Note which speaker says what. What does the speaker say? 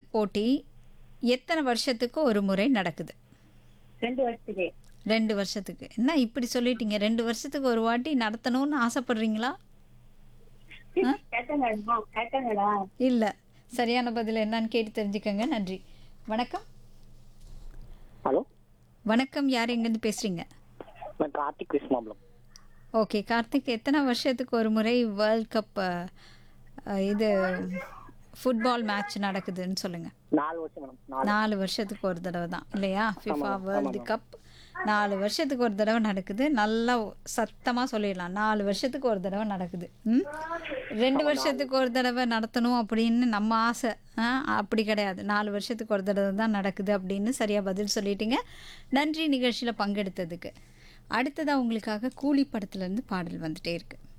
Speaker 1: போட்டி எத்தனை வருஷத்துக்கு ஒரு முறை நடக்குது
Speaker 2: ரெண்டு வருஷத்துக்கு
Speaker 1: ரெண்டு வருஷத்துக்கு என்ன இப்படி சொல்லிட்டீங்க ரெண்டு வருஷத்துக்கு ஒரு வாட்டி நடத்தணும்னு ஆசைப்படுறீங்களா
Speaker 2: கேட்டாங்கடா கேட்டாங்கடா
Speaker 1: இல்லை சரியான பதில் என்னன்னு கேட்டு தெரிஞ்சுக்கங்க நன்றி வணக்கம்
Speaker 3: ஹலோ
Speaker 1: வணக்கம் யார் எங்கேருந்து பேசுகிறீங்க
Speaker 3: நான் கார்த்திக் விஸ்மாபலம்
Speaker 1: ஓகே கார்த்திக் எத்தனை வருஷத்துக்கு ஒரு முறை வேர்ல்ட் கப் இது ஃபுட்பால் மேட்ச் நடக்குதுன்னு சொல்லுங்கள்
Speaker 3: நாலு வருஷம் மேடம் நாலு
Speaker 1: நாலு வருஷத்துக்கு ஒரு தடவை தான் இல்லையா ஃபிஃபா வேர்ல்டு கப் நாலு வருஷத்துக்கு ஒரு தடவை நடக்குது நல்லா சத்தமாக சொல்லிடலாம் நாலு வருஷத்துக்கு ஒரு தடவை நடக்குது ம் ரெண்டு வருஷத்துக்கு ஒரு தடவை நடத்தணும் அப்படின்னு நம்ம ஆசை ஆ, அப்படி கிடையாது நாலு வருஷத்துக்கு ஒரு தடவை தான் நடக்குது அப்படின்னு சரியாக பதில் சொல்லிட்டீங்க நன்றி நிகழ்ச்சியில் பங்கெடுத்ததுக்கு அடுத்ததாக உங்களுக்காக கூலி படத்துலேருந்து பாடல் வந்துட்டே இருக்குது